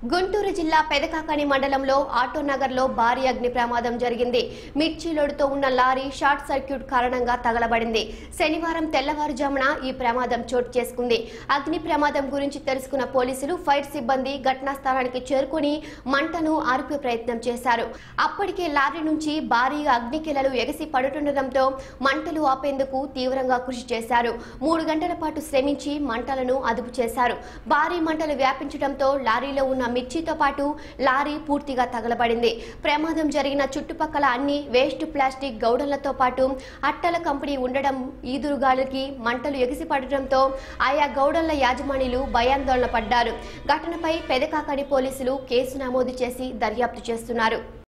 గుంటూరు జిల్లా పెదకాకని మండలంలో ఆటోనగర్లో భారీ అగ్ని ప్రమాదం జరిగింది మిర్చి లోడుతో ఉన్న లారీ షార్ట్ సర్క్యూట్ కారణంగా తగలబడింది శనివారం తెల్లవారుజామున ఈ ప్రమాదం చోటు చేసుకుంది అగ్ని ప్రమాదం గురించి తెలుసుకున్న పోలీసులు ఫైర్ సిబ్బంది ఘటనా స్థలానికి చేరుకుని మంటను ఆర్పే ప్రయత్నం చేశారు అప్పటికే లారీ నుంచి భారీగా అగ్నికిలలు ఎగసి పడుతుండటంతో మంటలు ఆపేందుకు తీవ్రంగా కృషి చేశారు మూడు గంటల పాటు శ్రమించి మంటలను అదుపు చేశారు భారీ మంటలు వ్యాపించడంతో లారీలో ఉన్న మిర్చితో పాటు లారీ పూర్తిగా తగలబడింది ప్రమాదం జరిగిన చుట్టుపక్కల అన్ని వేస్ట్ ప్లాస్టిక్ గౌడలతో పాటు అట్టల కంపెనీ ఉండడం ఈదురుగాలికి మంటలు ఎగిసిపడటంతో ఆయా గౌడళ్ల యాజమానులు భయాందోళన పడ్డారు ఘటనపై పెదకాకడి పోలీసులు కేసు నమోదు చేసి దర్యాప్తు చేస్తున్నారు